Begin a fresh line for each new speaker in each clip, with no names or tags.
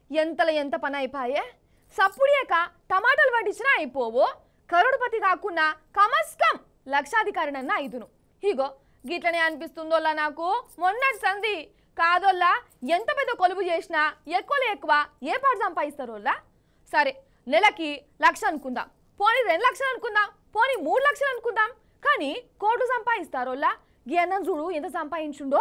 ఎంతల ఎంత పని అయిపోయే సప్పుడేక టమాటాలు పండించినా అయిపోవు కరోడుపతి కాకుండా కమస్కం లక్షాధికారినన్న ఐదును ఇగో గిట్లనే అనిపిస్తుందోలా నాకు మొన్నటి సంధి కాదోల్లా ఎంత పెద్ద కొలుపు చేసినా ఎక్కువలో ఎక్కువ ఏ పాటు సంపాదిస్తారోల్లా సరే నెలకి లక్ష అనుకుందాం పోనీ రెండు లక్షలు అనుకుందాం పోనీ మూడు లక్షలు అనుకుందాం కానీ కోట్లు సంపాదిస్తారోల్లా గీ అన్నం చూడు ఎంత సంపాదించుండో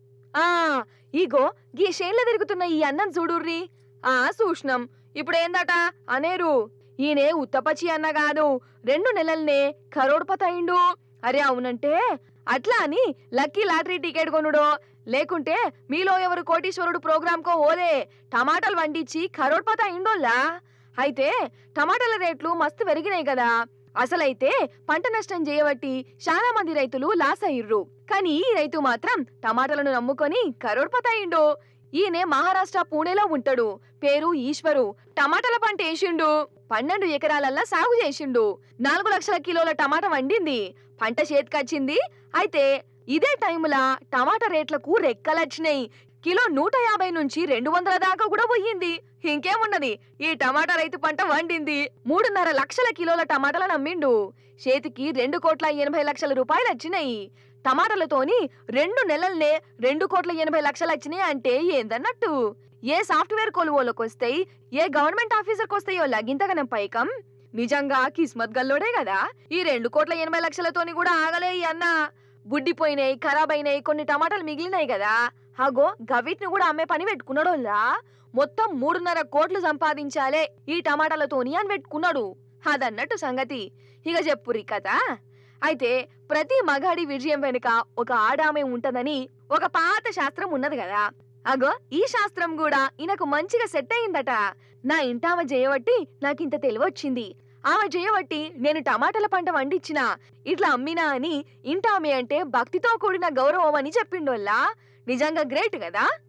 ఆ ఇగో గీ షేన్ల తిరుగుతున్న ఈ అన్నం చూడుర్రి ఆ సూష్ణం ఇప్పుడు ఏందట అనేరు ఈయనే ఉత్తపచి అన్న కాదు రెండు నెలల్నే కరోడ్పతి అయిండు అరే అవునంటే అట్లా అని లక్కీ లాటరీ టికెట్ కొనుడో లేకుంటే మీలో ఎవరు కోటీశ్వరుడు ప్రోగ్రాంకో ఓదే టమాటాలు వండించి కరోడ్పతి అయిండోల్లా అయితే టమాటాల రేట్లు మస్తు పెరిగినాయి కదా అసలైతే పంట నష్టం చేయబట్టి చాలా మంది రైతులు లాస్ అయ్యిర్రు కానీ ఈ రైతు మాత్రం టమాటాలను నమ్ముకొని కరోడ్పతి అయిండు ఈయనే మహారాష్ట్ర పూణేలో ఉంటాడు పేరు ఈశ్వరు టమాటాల పంట వేసిండు పన్నెండు ఎకరాలల్లా సాగు చేసిండు నాలుగు లక్షల కిలోల టమాటా వండింది పంట చేతికొచ్చింది అయితే ఇదే టైములా టమాటా రేట్లకు రెక్కలొచ్చినాయి కిలో నూట యాభై నుంచి రెండు వందల దాకా కూడా పోయింది ఇంకేమున్నది ఈ టమాటా రైతు పంట వండింది మూడున్నర లక్షల కిలోల టమాటాలను అమ్మిండు చేతికి రెండు కోట్ల ఎనభై లక్షల రూపాయలు వచ్చినాయి టమాటాలతోని రెండు నెలల్నే రెండు కోట్ల ఎనభై లక్షలు వచ్చినాయి అంటే ఏందన్నట్టు ఏ సాఫ్ట్వేర్ కొలువోళ్ళకి వస్తాయి ఏ గవర్నమెంట్ ఆఫీసర్కి వస్తాయో లగింతగనం పైకం నిజంగా కిస్మత్ గల్లోడే కదా ఈ రెండు కోట్ల ఎనభై లక్షలతోని కూడా ఆగలే ఈ అన్న బుడ్డిపోయినాయి ఖరాబ్ అయినాయి కొన్ని టమాటాలు మిగిలినాయి కదా అగో గవిట్ని కూడా అమ్మే పని పెట్టుకున్నాడోల్లా మొత్తం మూడున్నర కోట్లు సంపాదించాలే ఈ టమాటాలతోని అని పెట్టుకున్నాడు అదన్నట్టు సంగతి ఇక చెప్పురి కదా అయితే ప్రతి మగాడి విజయం వెనుక ఒక ఆడామే ఉంటదని ఒక పాత శాస్త్రం ఉన్నది కదా అగో ఈ శాస్త్రం కూడా ఈయనకు మంచిగా సెట్ అయిందట నా ఇంటామె చేయబట్టి నాకింత తెలివొచ్చింది ఆమె చేయబట్టి నేను టమాటాల పంట వండించిన ఇట్లా అమ్మినా అని ఇంటామె అంటే భక్తితో కూడిన గౌరవం అని చెప్పిండోల్లా నిజంగా గ్రేట్ కదా